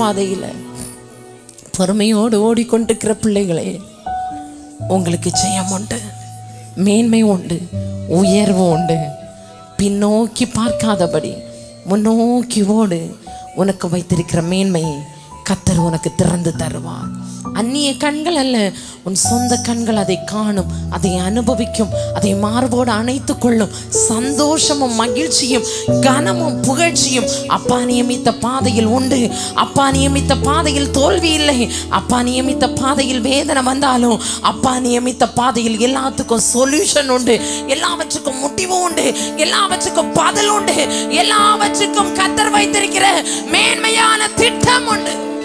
பாதையில் பொறுமையோடு ஓடிக்கொண்டிருக்கிற பிள்ளைகளே உங்களுக்கு ஜெயம் உண்டு மேன்மை உண்டு உயர்வு உண்டு பின்னோக்கி பார்க்காதபடி முன்னோக்கி ஓடு உனக்கு வைத்திருக்கிற மேன்மையை கத்தர் உனக்கு திறந்து தருவார் அந்நிய கண்கள் அல்ல உன் சொந்த கண்கள் அதை காணும் அதை அனுபவிக்கும் அதை மார்போடு அணைத்துக் கொள்ளும் சந்தோஷமும் மகிழ்ச்சியும் கனமும் புகழ்ச்சியும் அப்பா நியமித்த பாதையில் உண்டு அப்பா நியமித்த பாதையில் தோல்வி இல்லை அப்பா நியமித்த பாதையில் வேதனை வந்தாலும் அப்பா நியமித்த பாதையில் எல்லாத்துக்கும் சொல்யூஷன் உண்டு எல்லாவற்றுக்கும் முடிவு உண்டு எல்லாவற்றுக்கும் பதில் உண்டு எல்லாவற்றுக்கும் கத்தர் வைத்திருக்கிற மேன்மையான திட்டம் உண்டு